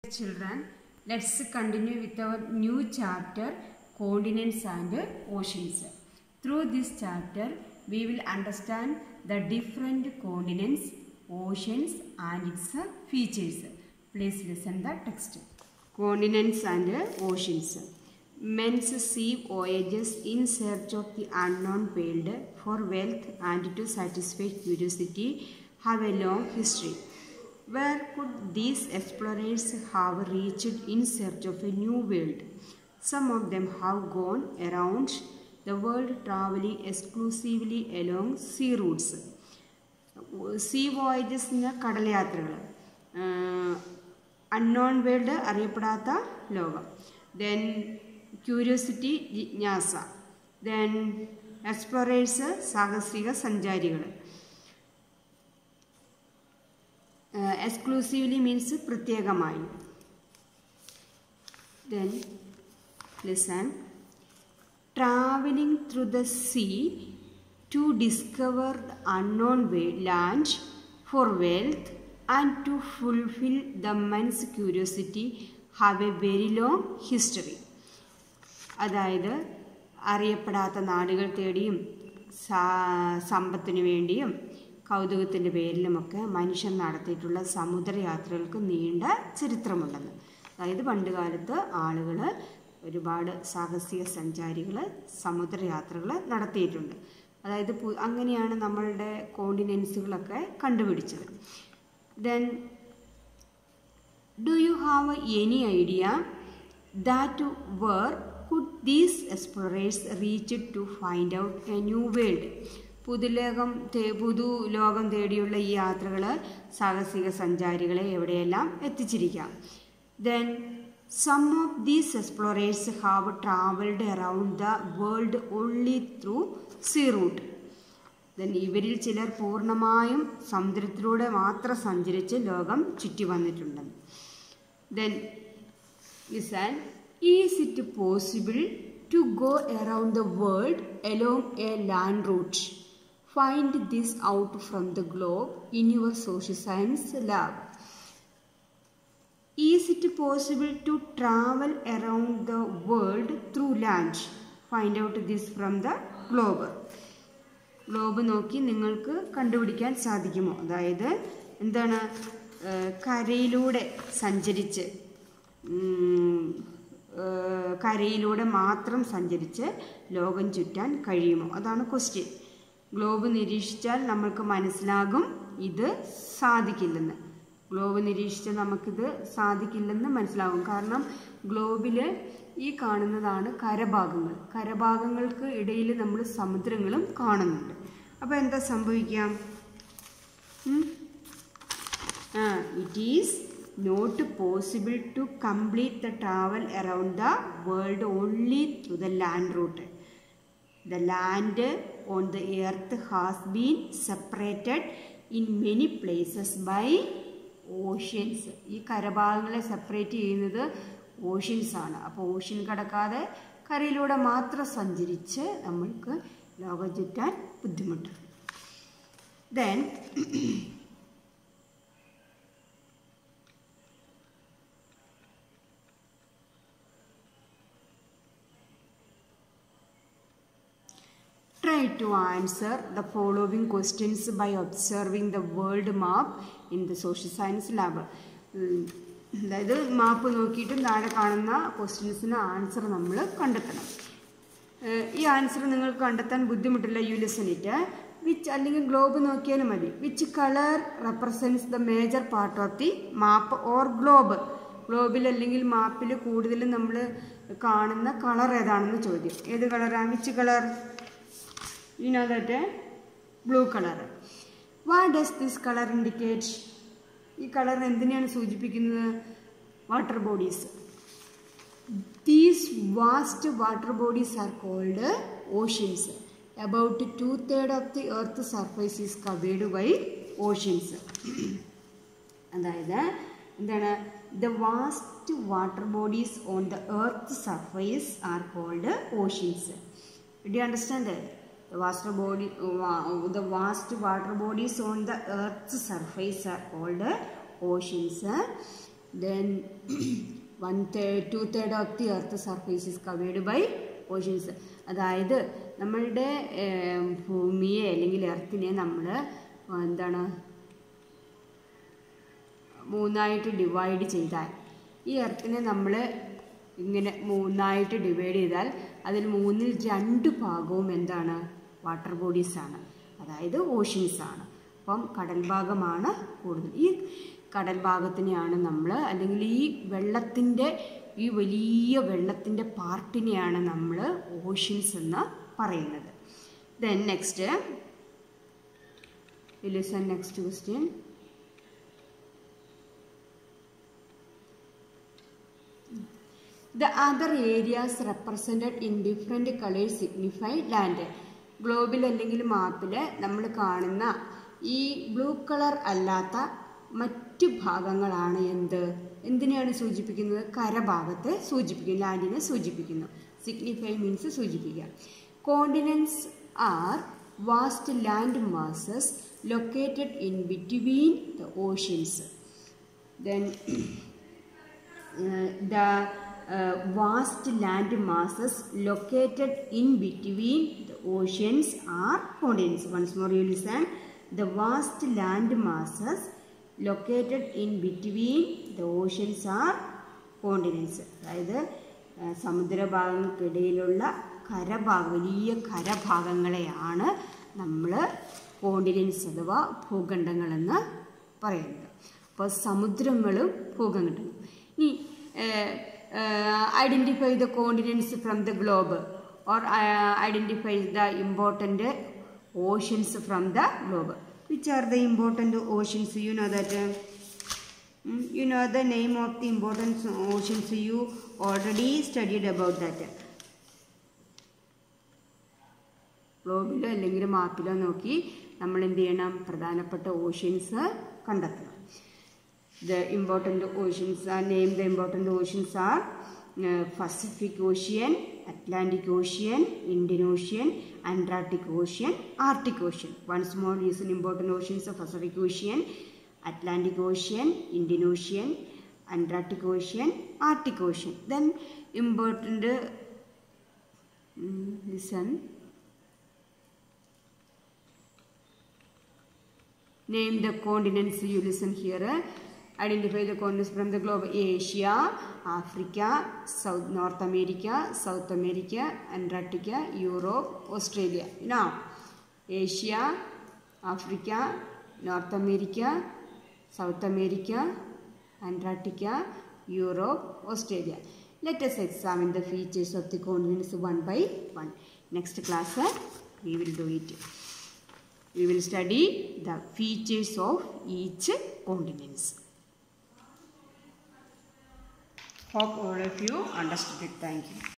Children, let's continue with our new chapter Continents and Oceans. Through this chapter, we will understand the different continents, oceans, and its features. Please listen the text. Continents and oceans. Men's sea voyages in search of the unknown world for wealth and to satisfy curiosity have a long history. Where could these explorers have reached in search of a new world? Some of them have gone around the world traveling exclusively along sea routes. Sea voyages കടൽയാത്രകൾ unknown world അറിയപ്പെടാത്ത ലോകം then curiosity ജിജ്ഞാസ then explorers സാഹസിക സഞ്ചാരികൾ exclusively means പ്രത്യേകമായി then listen travelling through the sea to discover the unknown way land for wealth and to fulfil the men's curiosity have a very long history അതായത് അറിയപ്പെടാത്ത നാടുകൾ തേടിയും സമ്പത്തിനു വേണ്ടിയും കൗതുകത്തിൻ്റെ പേരിലുമൊക്കെ മനുഷ്യൻ നടത്തിയിട്ടുള്ള സമുദ്രയാത്രകൾക്ക് നീണ്ട ചരിത്രമുണ്ടെന്ന് അതായത് പണ്ടുകാലത്ത് ആളുകൾ ഒരുപാട് സാഹസിക സഞ്ചാരികൾ സമുദ്രയാത്രകൾ നടത്തിയിട്ടുണ്ട് അതായത് അങ്ങനെയാണ് നമ്മളുടെ കോണ്ടിനെൻസുകളൊക്കെ കണ്ടുപിടിച്ചത് then do you have any idea that where could these explorers reach to find out a new world പുതുലോകം പുതു ലോകം തേടിയുള്ള ഈ യാത്രകൾ സാഹസിക സഞ്ചാരികളെ എവിടെയെല്ലാം എത്തിച്ചിരിക്കാം then some of these explorers have travelled around the world only through sea route then ഇവരിൽ ചിലർ പൂർണ്ണമായും സമുദ്രത്തിലൂടെ മാത്രം സഞ്ചരിച്ച് ലോകം ചുറ്റി വന്നിട്ടുണ്ടെന്ന് then listen is it possible to go around the world along a land root Find this out from the globe in your social science lab. Is it possible to travel around the world through land? Find out this from the globe. Globe നോക്കി നിങ്ങൾക്ക് കണ്ടുപിടിക്കാൻ സാധിക്കുമോ അതായത് എന്താണ് കരയിലൂടെ സഞ്ചരിച്ച് കരയിലൂടെ മാത്രം സഞ്ചരിച്ച് ലോകം ചുറ്റാൻ കഴിയുമോ അതാണ് ക്വസ്റ്റ്യൻ ഗ്ലോബ് നിരീക്ഷിച്ചാൽ നമ്മൾക്ക് മനസ്സിലാകും ഇത് സാധിക്കില്ലെന്ന് ഗ്ലോബ് നിരീക്ഷിച്ചാൽ നമുക്കിത് സാധിക്കില്ലെന്ന് മനസ്സിലാകും കാരണം ഗ്ലോബിൽ ഈ കാണുന്നതാണ് കരഭാഗങ്ങൾ കരഭാഗങ്ങൾക്ക് ഇടയിൽ നമ്മൾ സമുദ്രങ്ങളും കാണുന്നുണ്ട് അപ്പോൾ എന്താ സംഭവിക്കാം ആ it is not possible to complete the travel around the world only through the land route The land on the earth has been separated in many places by oceans. ഈ കരഭാഗങ്ങളെ സെപ്പറേറ്റ് ചെയ്യുന്നത് ഓഷ്യൻസ് ആണ് അപ്പോൾ ocean കടക്കാതെ കരയിലൂടെ മാത്രം സഞ്ചരിച്ച് നമ്മൾക്ക് ലോകം ചുറ്റാൻ ബുദ്ധിമുട്ട് then Try to answer the following questions by observing the world map in the social science lab. അതായത് മാപ്പ് നോക്കിയിട്ട് താഴെ കാണുന്ന ക്വസ്റ്റ്യൻസിന് ആൻസർ നമ്മൾ കണ്ടെത്തണം ഈ ആൻസർ നിങ്ങൾക്ക് കണ്ടെത്താൻ ബുദ്ധിമുട്ടില്ല യു ലിസണിറ്റ് വിച്ച് അല്ലെങ്കിൽ ഗ്ലോബ് നോക്കിയാലും മതി which colour represents the major part of the map or globe ഗ്ലോബിൽ അല്ലെങ്കിൽ മാപ്പിൽ കൂടുതലും നമ്മൾ കാണുന്ന കളർ ഏതാണെന്ന് ചോദ്യം ഏത് കളറാണ് which colour you know that eh? blue color what does this color indicate ഈ കളർ എന്തിനെയാണ് സൂചിപ്പിക്കുന്നത് water bodies these vast water bodies are called oceans about two third of the earth surface is covered by oceans അതായത് എന്താണ് the vast water bodies on the earth surface are called oceans do you understand The vast body, the vast water bodies on the Earth's surface are called oceans. Then one third two third of the earth surface is covered by oceans അതായത് നമ്മളുടെ ഏം, ഭൂമിയെ അല്ലെങ്കിൽ എർത്തിനെ നമ്മൾ എന്താണ് മൂന്നായിട്ട് divide ചെയ്താൽ ഈ എർത്തിനെ നമ്മൾ ഇങ്ങനെ മൂന്നായിട്ട് ഡിവൈഡ് ചെയ്താൽ അതിൽ മൂന്നിൽ രണ്ട് ഭാഗവും എന്താണ് വാട്ടർ ബോഡീസ് ആണ് അതായത് ഓഷ്യൻസ് ആണ് അപ്പം കടൽ ഭാഗമാണ് കൂടുതൽ ഈ കടൽ ഭാഗത്തിനെയാണ് നമ്മൾ അല്ലെങ്കിൽ ഈ വെള്ളത്തിൻ്റെ ഈ വലിയ വെള്ളത്തിൻ്റെ പാർട്ടിനെയാണ് നമ്മൾ ഓഷ്യൻസ് എന്ന് പറയുന്നത് then next listen next question The other areas represented in different colors signify land. ഗ്ലോബിൽ അല്ലെങ്കിൽ മാപ്പിൽ നമ്മൾ കാണുന്ന ഈ ബ്ലൂ കളർ അല്ലാത്ത മറ്റ് ഭാഗങ്ങളാണ് എന്ത് എന്തിനെയാണ് സൂചിപ്പിക്കുന്നത് കരഭാഗത്തെ സൂചിപ്പിക്കുന്നു ലാൻഡിനെ സൂചിപ്പിക്കുന്നു സിഗ്നിഫൈ മീൻസ് സൂചിപ്പിക്കുക continents are vast land masses located in between the oceans then uh, the uh, vast land masses located in between the oceans are continents. Once more, you listen. The vast land masses located in between the oceans are continents. അതായത് ആ, സമുദ്രഭാഗങ്ങൾക്കിടയിലുള്ള കരഭാഗം വലിയ കരഭാഗങ്ങളെയാണ് നമ്മൾ continents അഥവാ ഭൂഖണ്ഡങ്ങളെന്ന് പറയുന്നത് അപ്പോൾ സമുദ്രങ്ങളും ഭൂഖണ്ഡങ്ങളും ഇനി identify the continents from the globe or identify the important oceans from the globe which are the important oceans you know that you know the name of the important oceans you already studied about that ഗ്ലോബിലോ അല്ലെങ്കിൽ മാപ്പിലോ നോക്കി നമ്മൾ എന്ത് ചെയ്യണം പ്രധാനപ്പെട്ട oceans കണ്ടെത്തണം the important oceans are name the important oceans are Pacific Ocean Atlantic Ocean Indian Ocean Antarctic Ocean Arctic Ocean once more is in important oceans Pacific Ocean Atlantic Ocean Indian Ocean Antarctic Ocean Arctic Ocean then important listen Name the continents you listen here. Identify the continents from the globe. Asia, Africa, South North America, South America, Antarctica, Europe, Australia. Now, Asia, Africa, North America, South America, Antarctica, Europe, Australia. Let us examine the features of the continents one by one. Next class, uh, we will do it. We will study the features of each continents. Hope all of you understood it. Thank you.